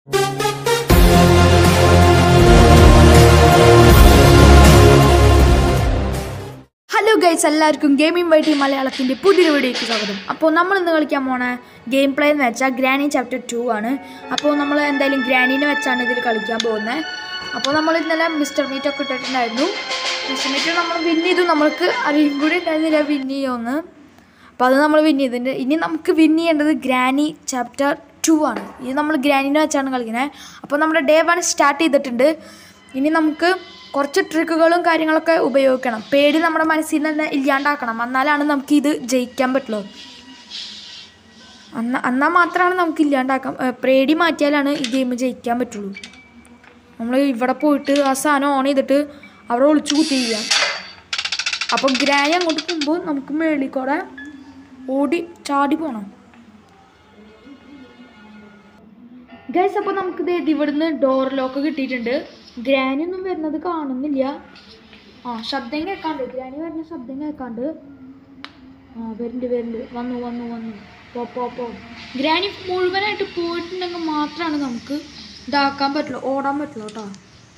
Hello guys എല്ലാവർക്കും gaming വൈറ്റി മലയാളത്തിൻ്റെ പുതിയൊരു വീഡിയോയ്ക്ക് സ്വാഗതം അപ്പോൾ നമ്മൾ ഇന്ന് കളിക്കാൻ പോണ ഗെയിം പ്ലേ എന്ന് വെച്ചാൽ ഗ്രാനി ചാപ്റ്റർ ടു ആണ് അപ്പോൾ നമ്മൾ എന്തായാലും ഗ്രാനീനെ വെച്ചാണ് ഇതിൽ കളിക്കാൻ പോകുന്നത് അപ്പോൾ നമ്മൾ ഇന്നലെ മിസ്റ്റർ മീറ്റ് ഒക്കെ ഇട്ടിട്ടുണ്ടായിരുന്നു മിസ്റ്റർ മീറ്റ് നമ്മൾ വിൻ ചെയ്തു നമ്മൾക്ക് അറിയും കൂടി ഉണ്ടായിരുന്നില്ല വിൻ ചെയ്യുമെന്ന് അപ്പോൾ അത് നമ്മൾ വിൻ ചെയ്തിട്ടുണ്ട് ഇനി നമുക്ക് വിൻ ചെയ്യേണ്ടത് ഗ്രാനി ചാപ്റ്റർ ടു ആണ് ഇത് നമ്മൾ ഗ്രാനിനെ വെച്ചാണ് കളിക്കുന്നത് അപ്പോൾ നമ്മുടെ ഡേ വൺ സ്റ്റാർട്ട് ചെയ്തിട്ടുണ്ട് ഇനി നമുക്ക് കുറച്ച് ട്രിക്കുകളും കാര്യങ്ങളൊക്കെ ഉപയോഗിക്കണം പേടി നമ്മുടെ മനസ്സിൽ നിന്ന് തന്നെ ഇല്ലാണ്ടാക്കണം എന്നാലാണ് നമുക്ക് ഇത് ജയിക്കാൻ പറ്റുള്ളൂ അന്ന എന്നാൽ മാത്രമാണ് നമുക്ക് ഇല്ലാണ്ടാക്കാം ഏ, പേടി മാറ്റിയാലാണ് ഈ ഗെയിം ജയിക്കാൻ പറ്റുള്ളൂ നമ്മൾ ഇവിടെ പോയിട്ട് ആ സാധനം ഓൺ ചെയ്തിട്ട് അവിടെ ഒളിച്ചു കുത്തി ചെയ്യാം അപ്പോൾ ഗ്രാനി അങ്ങോട്ട് പോകുമ്പോൾ നമുക്ക് മേളിൽ കൂടെ ഓടി ചാടി പോകണം ഗൈസ് അപ്പോൾ നമുക്ക് ദേ ഇവിടുന്ന് ഡോർ ലോക്ക് കിട്ടിയിട്ടുണ്ട് ഗ്രാനി ഒന്നും വരുന്നത് കാണുന്നില്ല ആ ശബ്ദം കേൾക്കാണ്ട് ഗ്രാനി വരുന്ന ശബ്ദം കേൾക്കാണ്ട് ആ വരുന്നുണ്ട് വരുന്നുണ്ട് വന്നു വന്നു വന്നു പോ പോ പോ ഗ്രാനി മുഴുവനായിട്ട് പോയിട്ടുണ്ടെങ്കിൽ മാത്രമാണ് നമുക്ക് ഇതാക്കാൻ പറ്റുള്ളൂ ഓടാൻ പറ്റുള്ളൂ കേട്ടോ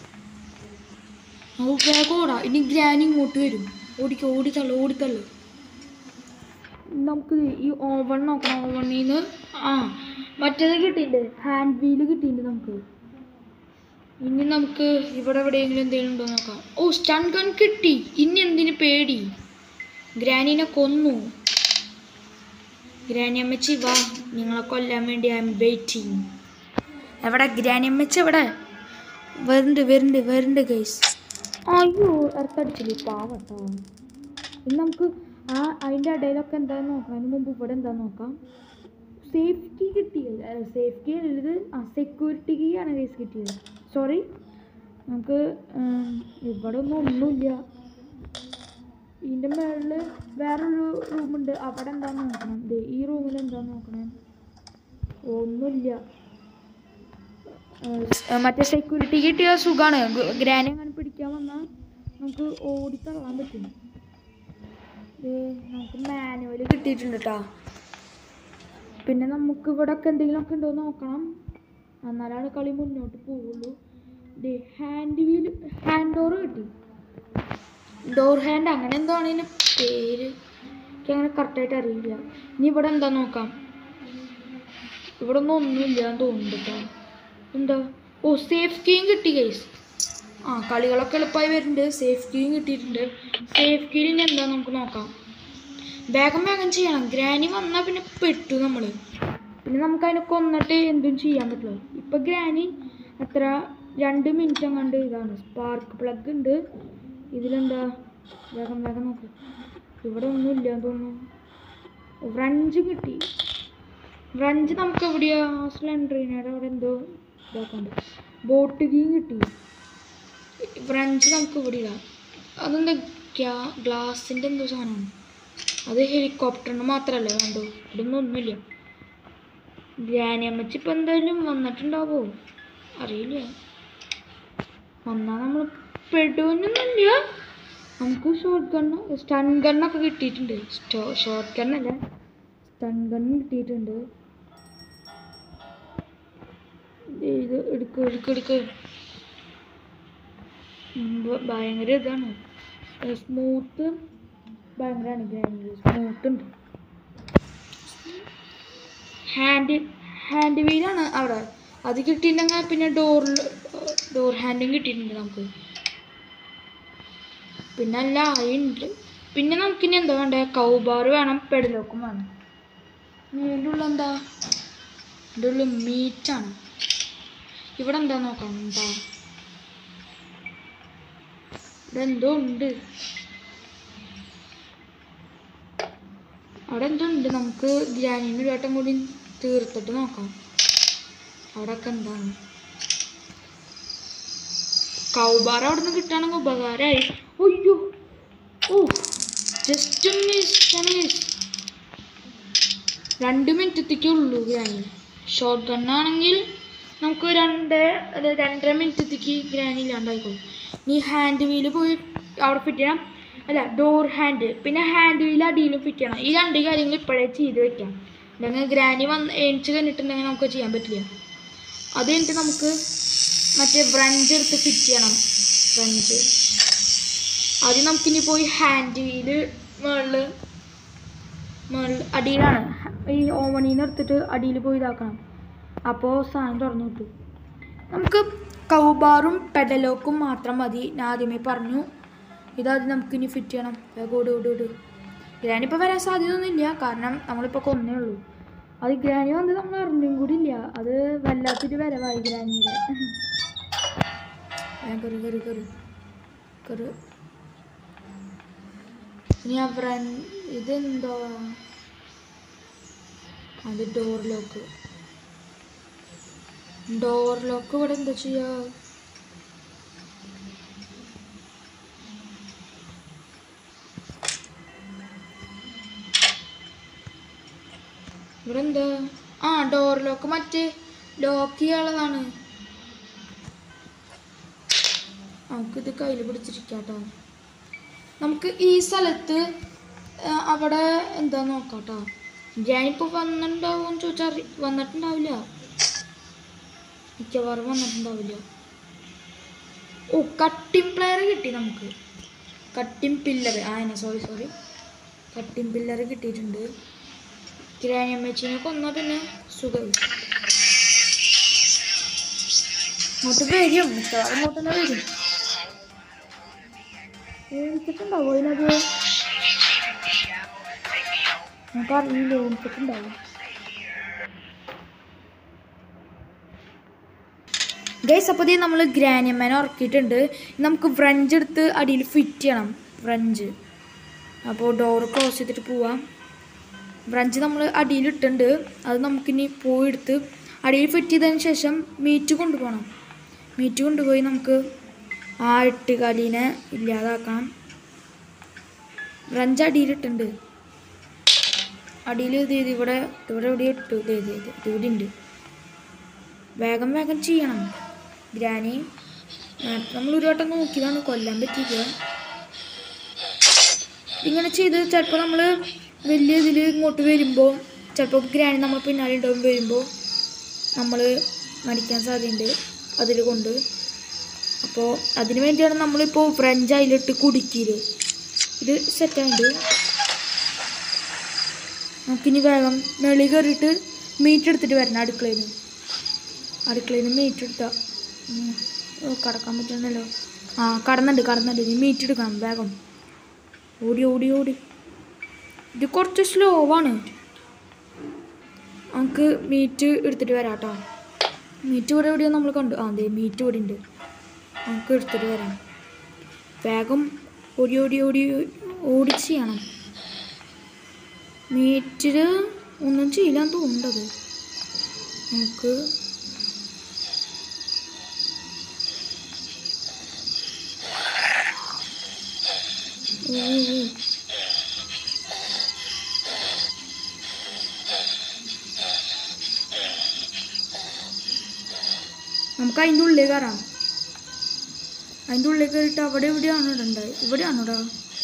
നമുക്ക് വേഗം ഓടാം ഇനി ഗ്രാനി ഇങ്ങോട്ട് വരും ഓടിക്ക ഓടിത്തള്ളു ഓടിത്തള്ളു നമുക്ക് ഈ ഓവൺ നോക്കണം ഓവണിൽ നിന്ന് ആ മറ്റേത് കിട്ടിയിട്ടുണ്ട് ഹാൻഡ് വീല് കിട്ടിയിട്ടുണ്ട് നമുക്ക് ഇനി നമുക്ക് ഇവിടെ എവിടെയെങ്കിലും എന്തെങ്കിലും ഉണ്ടോ എന്ന് നോക്കാം ഓ സ്റ്റൺ ഗൺ കിട്ടി ഇനി എന്തിന് പേടി ഗ്രാനീനെ കൊന്നു ഗ്രാനി അമ്മച്ചി വാ നിങ്ങളെ കൊല്ലാൻ വേണ്ടി ഐ എം വെയിറ്റിംഗ് എവിടെ ഗ്രാനി അമ്മച്ചി എവിടെ വരുന്നുണ്ട് വരുന്നുണ്ട് വരുന്നുണ്ട് ഗൈസ് അയ്യോ ഇറക്കടിച്ചില്ലേ പാവട്ടോ ഇനി നമുക്ക് ആ അതിൻ്റെ ഇടയിലൊക്കെ എന്താന്ന് നോക്കാം അതിന് മുമ്പ് ഇവിടെ എന്താന്ന് നോക്കാം സേഫ്റ്റി കിട്ടിയത് സേഫ്റ്റി അല്ലത് ആ സെക്യൂരിറ്റി കീ ആണ് കേസ് കിട്ടിയത് സോറി നമുക്ക് ഉം, ഇവിടെ ഒന്നും ഒന്നുമില്ല ഇതിൻ്റെ മുകളിൽ വേറൊരു റൂമുണ്ട് അവിടെ എന്താന്ന് നോക്കണം ദേ ഈ റൂമിൽ എന്താന്ന് നോക്കണേ ഒന്നുമില്ല ഏഹ് മറ്റേ സെക്യൂരിറ്റി കിട്ടിയ സുഖമാണ് ഗ്രാനി അങ്ങനെ പിടിക്കാൻ വന്നാൽ നമുക്ക് ഓടിത്തള്ളാൻ പറ്റും ദേ, നമുക്ക് മാനുവൽ കിട്ടിയിട്ടുണ്ട് കേട്ടോ പിന്നെ നമുക്ക് ഇവിടെ ഒക്കെ എന്തെങ്കിലുമൊക്കെ ഉണ്ടോ എന്ന് നോക്കണം എന്നാലാണ് കളി മുന്നോട്ട് പോവുള്ളൂ ദേ ഹാൻഡ് വീൽ ഹാൻഡ് ഡോർ കിട്ടി ഡോർ ഹാൻഡ് അങ്ങനെ എന്തോ ആണ് ഇതിൻ്റെ പേര് എനിക്ക് അങ്ങനെ കറക്റ്റായിട്ട് അറിയില്ല ഇനി ഇവിടെ എന്താ നോക്കാം ഇവിടെ ഒന്നും ഒന്നുമില്ല എന്ന് തോന്നുന്നുണ്ട് കേട്ടോ എന്താ ഓ സേഫ് കീയും കിട്ടി ഗൈസ് ആ കളികളൊക്കെ എളുപ്പമായി വരുന്നുണ്ട് സേഫ് കീയും കിട്ടിയിട്ടുണ്ട് സേഫ് കീയിൽ ഇനി എന്താ നമുക്ക് നോക്കാം വേഗം വേഗം ചെയ്യണം ഗ്രാനി വന്നാൽ പിന്നെ പെട്ടു നമ്മൾ പിന്നെ നമുക്ക് അതിനെ കൊന്നിട്ട് എന്തും ചെയ്യാൻ പറ്റുള്ളൂ ഇപ്പം ഗ്രാനി എത്ര രണ്ട് മിനിറ്റ് അങ്ങാണ്ട് ഇതാണ് സ്പാർക്ക് പ്ലഗ് ഉണ്ട് ഇതിലെന്താ വേഗം വേഗം നോക്ക് ഇവിടെ ഒന്നും ഇല്ല തോന്നുന്നു ഫ്രഞ്ച് കിട്ടി ഫ്രഞ്ച് നമുക്ക് എവിടെയാ സ്ലെൻഡറിനയുടെ അവിടെ എന്തോ ഇതാക്കണ്ട് ബോട്ട് കീയും കിട്ടി ഫ്രഞ്ച് നമുക്ക് ഇവിടെ ഇടാം അതെന്താ ഗ്യാ ഗ്ലാസിൻ്റെ എന്തോ സാധനമാണ് അത് ഹെലികോപ്റ്ററിന് മാത്രമല്ലേ കണ്ടു ഇവിടെയൊന്നും ഒന്നുമില്ല ഗ്രാനി അമ്മച്ചി ഇപ്പം എന്തായാലും വന്നിട്ടുണ്ടാവോ അറിയില്ല വന്നാൽ നമ്മൾ പെടുവൊന്നുമില്ല നമുക്ക് ഷോർട്ട് ഗണ്ണ് സ്റ്റൺ ഗണ്ണൊക്കെ കിട്ടിയിട്ടുണ്ട് ഷോർട്ട് ഗണ്ണല്ല സ്റ്റൺ ഗണ്ണ് കിട്ടിയിട്ടുണ്ട് ദേ ഇത് എടുക്ക് എടുക്ക് എടുക്ക് ഉം, ഭ- ഭയങ്കര ഇതാണ് സ്മൂത്ത് ഭയങ്കരമാണ് ഗ്രാൻഡ് സ്മൂത്ത് ഉണ്ട് ഹാൻഡ് ഹാൻഡ് വീലാണ് അവിടെ അത് കിട്ടിയില്ലെങ്കിൽ പിന്നെ ഡോറിൽ ഡോർ ഹാൻഡും കിട്ടിയിട്ടുണ്ട് നമുക്ക് പിന്നെ അല്ല ഉണ്ട് പിന്നെ നമുക്കിനി എന്താ വേണ്ടേ കൗബാർ വേണം പെടലോക്കും വേണം ഇതിൻ്റെ ഉള്ള എന്താ ഇതിൻ്റെ ഉള്ളിൽ മീറ്റാണ് ഇവിടെ എന്താ നോക്കാം എന്താ ഇവിടെ എന്തോ ഉണ്ട് അവിടെ എന്തോ ഉണ്ട് നമുക്ക് ഗ്രാനീന് ഒരു വട്ടം കൂടി തീർത്തിട്ട് നോക്കാം അവിടെ ഒക്കെ എന്താണ് കൗബാർ അവിടെ നിന്ന് കിട്ടുകയാണെങ്കിൽ ഉപകാരമായി അയ്യോ ഓ ജസ്റ്റ് മിസ് മിസ് രണ്ട് മിനിറ്റത്തേക്കേ ഉള്ളൂ ഗ്രാനി ഷോർട്ട് ഗണ്ണാണെങ്കിൽ നമുക്ക് രണ്ട് അത് രണ്ടര മിനിറ്റത്തേക്ക് ഗ്രാനി ഇല്ലാണ്ടായിക്കോളും നീ ഹാൻഡ് വീല് പോയി അവിടെ ഫിറ്റ് ചെയ്യണം അല്ല ഡോർ ഹാൻഡ് പിന്നെ ഹാൻഡ് വീൽ അടിയിലും ഫിറ്റ് ചെയ്യണം ഈ രണ്ട് കാര്യങ്ങൾ ഇപ്പോഴേ ചെയ്ത് വെക്കാം അല്ലെങ്കിൽ ഗ്രാനി വന്ന് എണിച്ച് കഴിഞ്ഞിട്ടുണ്ടെങ്കിൽ നമുക്ക് ചെയ്യാൻ പറ്റില്ല അത് കഴിഞ്ഞിട്ട് നമുക്ക് മറ്റേ വ്രഞ്ച് എടുത്ത് ഫിറ്റ് ചെയ്യണം വ്രഞ്ച് ആദ്യം നമുക്കിനി പോയി ഹാൻഡിൽ മുകളിൽ മുകളിൽ അടിയിലാണ് ഈ ഓവണിൽ നിന്ന് എടുത്തിട്ട് അടിയിൽ പോയി ഇതാക്കണം അപ്പോൾ സാധനം തുറന്നു കിട്ടും നമുക്ക് കൗബാറും പെഡലോക്കും മാത്രം മതി ഞാൻ ആദ്യമേ പറഞ്ഞു ഇതാദ്യം നമുക്കിനി ഫിറ്റ് ചെയ്യണം വേഗം ഓട് ഓട് ഓട് ഗ്രാനിപ്പോൾ വരാൻ സാധ്യതയൊന്നുമില്ല കാരണം നമ്മളിപ്പോൾ കൊന്നേ ഉള്ളൂ അത് ഗ്രാനി വന്ന് നമ്മൾ അറിഞ്ഞും കൂടി ഇല്ല അത് വല്ലാത്തൊരു വരവായി ഗ്രാനിയുടെ വേഗം കയറി കയറി കയറി കയറി ഇനി ആ ഫ്രൺ ഇതെന്തോ അത് ഡോർ ലോക്ക് ഡോർ ലോക്ക് ഇവിടെ എന്താ ചെയ്യാ ഇവിടെ എന്താ ആ ഡോർ ലോക്ക് മറ്റേ ലോക്ക് ചെയ്യാനുള്ളതാണ് നമുക്കിത് കയ്യിൽ പിടിച്ചിരിക്കാട്ടോ നമുക്ക് ഈ സ്ഥലത്ത് ആ, അവിടെ എന്താ നോക്കാട്ടോ ഞാനിപ്പോൾ വന്നിട്ടുണ്ടാവും ചോദിച്ചാൽ അറി വന്നിട്ടുണ്ടാവില്ല മിക്കവാറും വന്നിട്ടുണ്ടാവില്ല ഓ കട്ടിംഗ് പ്ലെയർ കിട്ടി നമുക്ക് കട്ടിംഗ് പില്ലർ ആ സോറി സോറി കട്ടിംഗ് പില്ലർ കിട്ടിയിട്ടുണ്ട് കിരാനിയമ്മച്ചിനെ കൊന്നാൽ പിന്നെ സുഖം അങ്ങോട്ട് വരും മിക്കവാറും അങ്ങോട്ട് തന്നെ വരും ഏൽപ്പിട്ടുണ്ടാവോ അതിനത് നമുക്കറിയില്ല ഏൽപ്പിട്ടുണ്ടാവും ഗൈസ് അപ്പോൾ നമ്മൾ ഗ്രാനിയമ്മേനെ ഉറക്കിയിട്ടുണ്ട് ഇനി നമുക്ക് ഫ്രഞ്ച് എടുത്ത് അടിയിൽ ഫിറ്റ് ചെയ്യണം ഫ്രഞ്ച് അപ്പോൾ ഡോറ് ക്ലോസ് ചെയ്തിട്ട് പോവാം ഫ്രഞ്ച് നമ്മൾ അടിയിലിട്ടുണ്ട് അത് നമുക്കിനി പോയി എടുത്ത് അടിയിൽ ഫിറ്റ് ചെയ്തതിന് ശേഷം മീറ്റ് കൊണ്ടുപോകണം മീറ്റ് കൊണ്ടുപോയി നമുക്ക് ആ എട്ടുകാലീനെ ഇല്ലാതാക്കണം ഫ്രഞ്ച് അടിയിലിട്ടുണ്ട് അടിയിൽ ഇത് ഇത് ഇവിടെ ഇവിടെ ഇവിടെ ഇട്ടു ഇത് ഇത് ഇത് ഇത് ഇവിടെ ഉണ്ട് വേഗം വേഗം ചെയ്യണം ഗ്രാനി നേരത്തെ നമ്മൾ ഒരു വട്ടം നോക്കിയതാണ് കൊല്ലാൻ പറ്റിയില്ല ഇങ്ങനെ ചെയ്ത് ചിലപ്പോൾ നമ്മൾ വലിയ ഇതിൽ ഇങ്ങോട്ട് വരുമ്പോൾ ചിലപ്പോൾ ഗ്രാനി നമ്മൾ പിന്നാലെ ഉണ്ടാവും വരുമ്പോൾ നമ്മൾ മരിക്കാൻ സാധ്യതയുണ്ട് അതിൽ കൊണ്ട് അപ്പോൾ അതിന് വേണ്ടിയാണ് നമ്മളിപ്പോൾ ഫ്രഞ്ച് അതിലിട്ട് കുടുക്കിയത് ഇത് സെറ്റായിട്ട് നമുക്കിനി വേഗം മെളി കയറിയിട്ട് മീറ്റ് എടുത്തിട്ട് വരണം അടുക്കളയിൽ നിന്ന് അടുക്കളയിൽ നിന്ന് മീറ്റ് എടുത്താൽ കടക്കാൻ പറ്റണല്ലോ ആ കടന്നുണ്ട് കടന്നുണ്ട് ഇനി മീറ്റ് എടുക്കണം വേഗം ഓടി ഓടി ഓടി ഇത് കുറച്ച് സ്ലോ ആണ് നമുക്ക് മീറ്റ് എടുത്തിട്ട് വരാം കേട്ടോ മീറ്റ് ഇവിടെ എവിടെയോ നമ്മൾ കണ്ടു ആ അതെ മീറ്റ് ഇവിടെ ഉണ്ട് നമുക്ക് എടുത്തിട്ട് വരാം വേഗം ഓടി ഓടി ഓടി ഓടി ചെയ്യണം മീറ്റിൽ ഒന്നും ചെയ്യില്ലാന്ന് തോന്നുന്നത് നമുക്ക് ഓ, ഓ, ഓ. നമുക്ക് അതിൻ്റെ ഉള്ളിൽ കയറാം അതിൻ്റെ ഉള്ളിൽ കയറിയിട്ട് അവിടെ എവിടെയാണ് ഇടണ്ടത് ഇവിടെയാണോ ഇടാ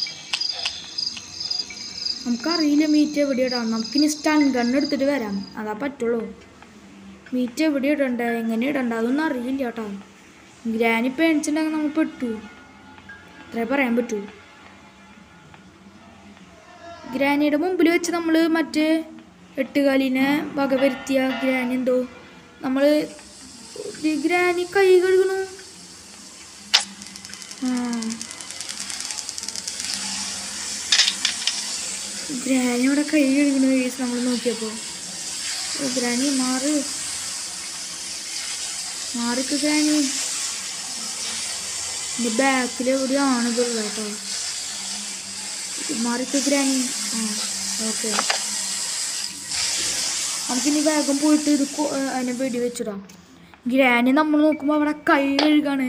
നമുക്കറിയില്ല മീറ്റ് എവിടെ ഇടാം നമുക്കിനി സ്റ്റൺ ഗൺ എടുത്തിട്ട് വരാം അതാ പറ്റുള്ളൂ മീറ്റ് എവിടെ ഇടണ്ട എങ്ങനെ ഇടണ്ട അതൊന്നും അറിയില്ല കേട്ടോ ഗ്രാനി പേണിച്ചിട്ടുണ്ടെങ്കിൽ നമ്മൾ പെട്ടു അത്രേ പറയാൻ പറ്റൂ ഗ്രാനിയുടെ മുമ്പിൽ വെച്ച് നമ്മൾ മറ്റേ എട്ടുകാലിനെ വകവരുത്തിയ ഗ്രാനി എന്തോ നമ്മൾ ഗ്രാനി കൈ കഴുകണു ആ ഗ്രാനി ഇവിടെ കൈ കഴുകണ കേസ് നമ്മൾ നോക്കിയപ്പോൾ ഓ ഗ്രാനി മാറ് മാറിക്ക് ഗ്രാനി എൻ്റെ ബാക്കിൽ എവിടെയാണ് ഇതുള്ളത് കേട്ടോ മാറിക്ക് ഗ്രാനി ആ ഓക്കെ നമുക്കിനി വേഗം പോയിട്ട് ഇത് കൊ- ഏ, അതിനെ വെടി വെച്ചിടാം ഗ്രാനി നമ്മൾ നോക്കുമ്പോൾ അവിടെ കൈ കഴുകാണ്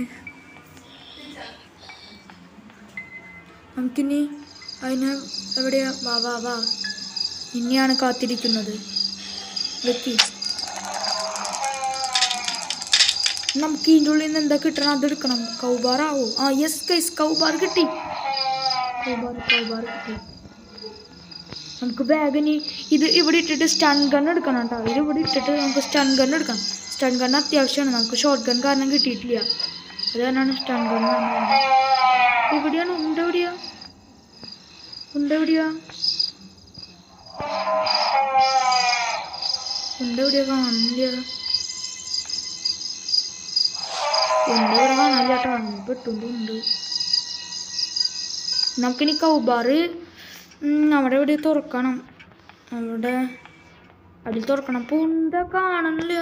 നമുക്കിനി അതിന് എവിടെയാ വാ വാ വാ ഇനിയാണ് കാത്തിരിക്കുന്നത് വെക്കി നമുക്ക് ഇതിൻ്റെ ഉള്ളിൽ നിന്ന് എന്താ കിട്ടണം അതെടുക്കണം കൗബാറാവോ ആ യെസ് കൈസ് കൗബാർ കിട്ടി കൗബാർ കൗബാർ കിട്ടി നമുക്ക് ബാഗിന് ഇത് ഇവിടെ ഇട്ടിട്ട് സ്റ്റൺ ഗൺ എടുക്കണം കേട്ടോ ഇത് ഇവിടെ ഇട്ടിട്ട് നമുക്ക് സ്റ്റൺ ഗൺ എടുക്കണം സ്റ്റൺ സ്റ്റൺ ഗൺ അത്യാവശ്യമാണ് നമുക്ക് ഷോർട്ട് ഗൺ കാരണം കിട്ടിയിട്ടില്ല അത് കാരണമാണ് സ്റ്റൺ ഗൺ എവിടെയാണ് ഉണ്ട് എവിടെയാ ഉണ്ട് എവിടെയാ ഉണ്ട് എവിടെയാ കാണില്ല ഉണ്ട് ഇവിടെ കാണില്ല കേട്ടോ പെട്ടുണ്ട് നമുക്കിനി കൗബാറ് ഉം, അവിടെ എവിടെ തുറക്കണം അവിടെ അടിയിൽ തുറക്കണം അപ്പോൾ ഉണ്ട കാണണില്ല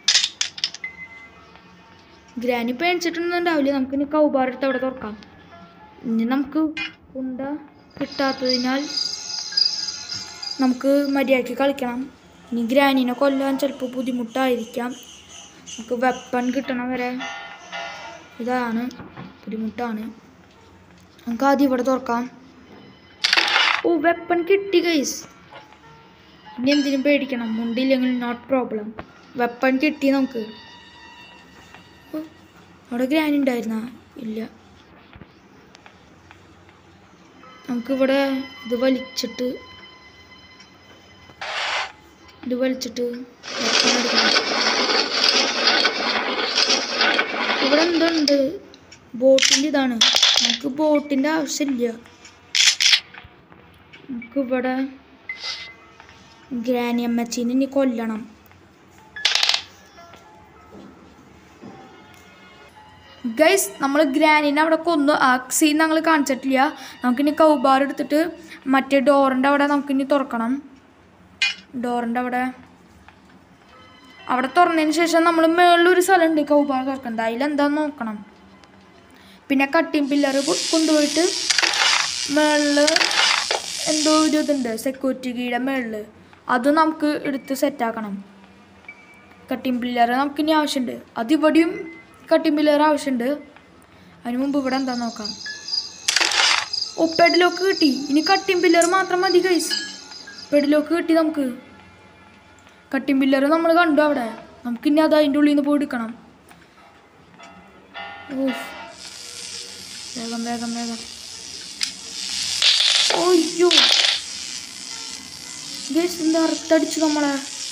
ഗ്രാനി പേടിച്ചിട്ടുണ്ടാവില്ല നമുക്കിനി കൗബാർ എടുത്ത് അവിടെ തുറക്കാം ഇനി നമുക്ക് ഉണ്ട കിട്ടാത്തതിനാൽ നമുക്ക് മര്യാദയ്ക്ക് കളിക്കണം ഇനി ഗ്രാനിനെ കൊല്ലാൻ ചിലപ്പോൾ ബുദ്ധിമുട്ടായിരിക്കാം നമുക്ക് വെപ്പൺ കിട്ടണം വരെ ഇതാണ് ബുദ്ധിമുട്ടാണ് നമുക്ക് ആദ്യം ഇവിടെ തുറക്കാം ഓ വെപ്പൺ കിട്ടി ഗൈസ് ഇനി എന്തിനും പേടിക്കണം മുണ്ടില്ലെങ്കിൽ നോട്ട് പ്രോബ്ലം വെപ്പൺ കിട്ടി നമുക്ക് ഓ, അവിടെ ഗ്രാനി ഉണ്ടായിരുന്ന ഇല്ല നമുക്കിവിടെ ഇത് വലിച്ചിട്ട് ഇത് വലിച്ചിട്ട് weapon എടുക്കണം. ഇവിടെ എന്തുണ്ട് ബോട്ടിൻ്റെ ഇതാണ് നമുക്ക് ബോട്ടിൻ്റെ ആവശ്യമില്ല നമുക്കിവിടെ ഗ്രാനി അമ്മച്ചീനെ ഇനി കൊല്ലണം ഗൈസ് നമ്മൾ ഗ്രാനിനെ അവിടെ കൊന്നു ആ സീൻ ഞങ്ങൾ കാണിച്ചിട്ടില്ല നമുക്കിനി കൗബാർ എടുത്തിട്ട് മറ്റേ ഡോറിൻ്റെ അവിടെ നമുക്കിനി തുറക്കണം ഡോറിൻ്റെ അവിടെ അവിടെ തുറന്നതിന് ശേഷം നമ്മൾ മേളിലൊരു സ്ഥലമുണ്ട് കൗബാർ തുറക്കുന്നത് അതിലെന്താന്ന് നോക്കണം പിന്നെ കട്ടിങ് പില്ലർ കൊണ്ടുപോയിട്ട് മേളിൽ എന്തോ ഒരു ഇതുണ്ട് സെക്യൂരിറ്റി കീയുടെ മേളിൽ അത് നമുക്ക് എടുത്ത് സെറ്റാക്കണം കട്ടിങ് പില്ലർ നമുക്ക് ഇനി ആവശ്യമുണ്ട് അത് ഇവിടെയും കട്ടിങ് പില്ലർ ആവശ്യമുണ്ട് അതിന് മുമ്പ് ഇവിടെ എന്താ നോക്കാം ഓ പെഡിലോക്ക് കിട്ടി ഇനി കട്ടിങ് പില്ലർ മാത്രം മതി ഗൈസ് പെഡിലോക്ക് കിട്ടി നമുക്ക് കട്ടിങ് പില്ലർ നമ്മൾ കണ്ടു അവിടെ നമുക്കിനി അത് അതിൻ്റെ ഉള്ളിൽ നിന്ന് പോയി എടുക്കണം ഓഫ് വേഗം വേഗം വേഗം ഓയ്യോ ഗേസ് എന്താ അറുത്തടിച്ചു നമ്മളെ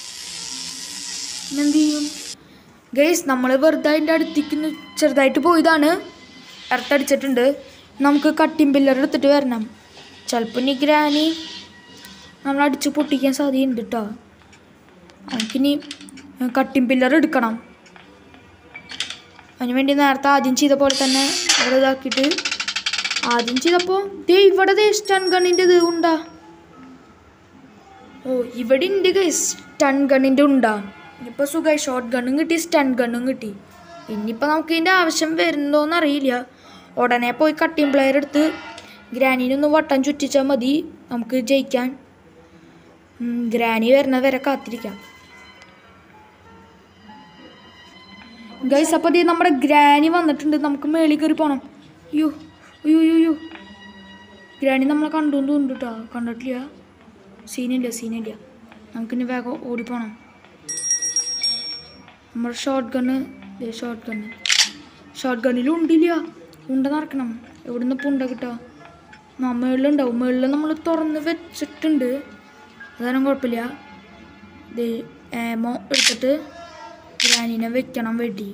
എന്ത് ചെയ്യും ഗേസ് നമ്മൾ വെറുതെ അതിൻ്റെ അടുത്തേക്ക് ഒന്ന് ചെറുതായിട്ട് പോയതാണ് അറുത്തടിച്ചിട്ടുണ്ട് നമുക്ക് കട്ടിങ് പില്ലർ എടുത്തിട്ട് വരണം ചിലപ്പോൾ ഇനി ഗ്രാനി നമ്മൾ അടിച്ച് പൊട്ടിക്കാൻ സാധ്യതയുണ്ട് കേട്ടോ നമുക്കിനി കട്ടിങ് പില്ലർ എടുക്കണം അതിന് വേണ്ടി നേരത്തെ ആദ്യം ചെയ്ത പോലെ തന്നെ അവിടെ ഇതാക്കിയിട്ട് ആദ്യം ചെയ്തപ്പോൾ ദേ ഇവിടെ ദേ സ്റ്റൺ ഗണ്ണിൻ്റെ ഇത് ഉണ്ടാ ഓ ഇവിടെ ഉണ്ട് ഗൈസ് സ്റ്റൺ ഗണ്ണിൻ്റെ ഉണ്ടാ ഇനിയിപ്പോൾ സുഖമായി ഷോർട്ട് ഗണ്ണും കിട്ടി സ്റ്റൺ ഗണ്ണും കിട്ടി ഇനിയിപ്പോൾ നമുക്ക് ഇതിൻ്റെ ആവശ്യം വരുന്നോന്ന് അറിയില്ല ഉടനെ പോയി കട്ടിങ് പ്ലെയർ എടുത്ത് ഗ്രാനീനൊന്ന് വട്ടം ചുറ്റിച്ചാൽ മതി നമുക്ക് ജയിക്കാൻ ഉം, ഗ്രാനി വരുന്നത് വരെ കാത്തിരിക്കാം ഗൈസ് അപ്പോൾ ദേ നമ്മുടെ ഗ്രാനി വന്നിട്ടുണ്ട് നമുക്ക് മേളിൽ കയറി പോകണം അയ്യോ അയ്യോ അയ്യോ അയ്യോ ഗ്രാനി നമ്മളെ കണ്ടു എന്ന് തോന്നുന്നു കേട്ടോ കണ്ടിട്ടില്ല സീനില്ല സീനില്ല നമുക്കിനി വേഗം ഓടിപ്പോണം നമ്മുടെ short gun short gun short ഗണ്ണിൽ ഉണ്ടില്ല ഉണ്ട നിറക്കണം എവിടുന്ന് ഇപ്പം ഉണ്ട കിട്ടുക ആ മേളിലുണ്ടാവും മേളിൽ നമ്മൾ തുറന്ന് വെച്ചിട്ടുണ്ട് അതാരും കുഴപ്പമില്ല ഇത് ഏമോ എടുത്തിട്ട് ഗ്രാനിനെ വെക്കണം വെടി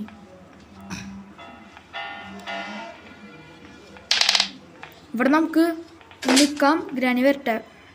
ഇവിടെ നമുക്ക് നിൽക്കാം ഗ്രാനി വരട്ടെ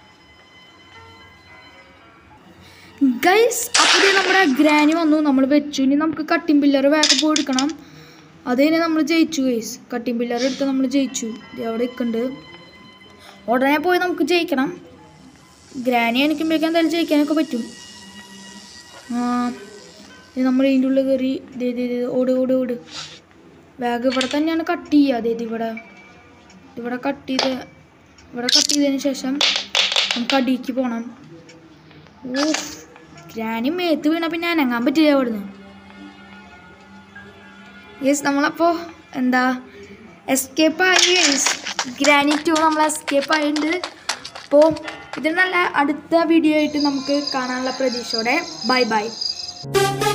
ഗൈസ് അപ്പോൾ നമ്മുടെ ഗ്രാനി വന്നു നമ്മൾ വെച്ചു ഇനി നമുക്ക് കട്ടിങ് പില്ലർ വേഗം പോയി എടുക്കണം അത് കഴിഞ്ഞ് നമ്മൾ ജയിച്ചു ഗൈസ് കട്ടിങ് പില്ലർ എടുത്ത് നമ്മൾ ജയിച്ചു ദേ അവിടെ നിൽക്കുന്നുണ്ട് ഉടനെ പോയി നമുക്ക് ജയിക്കണം ഗ്രാനി എനിക്കുമ്പോഴേക്കും എന്തായാലും ജയിക്കാനൊക്കെ പറ്റും ആ ഇത് നമ്മൾ ഇതിൻ്റെ ഉള്ളിൽ കയറി ദേ ദേ ദേ ഓട് ഓട് ഓട് ബാഗ് ഇവിടെ തന്നെയാണ് കട്ട് ചെയ്യുക അതെ ഇവിടെ ഇവിടെ കട്ട് ചെയ്ത് ഇവിടെ കട്ട് ചെയ്തതിന് ശേഷം നമുക്ക് അടിക്ക് പോകണം ഓ ഗ്രാനി മേത്ത് വീണ പിന്നെ അനങ്ങാൻ പറ്റില്ല അവിടുന്ന് യെസ് നമ്മളപ്പോൾ എന്താ എസ്കേപ്പ് ആയി യെസ് ഗ്രാനി ടു നമ്മൾ എസ്കേപ്പ് ആയിട്ടുണ്ട് അപ്പോൾ ഇത് നല്ല അടുത്ത വീഡിയോ ആയിട്ട് നമുക്ക് കാണാനുള്ള പ്രതീക്ഷയോടെ ബൈ ബൈ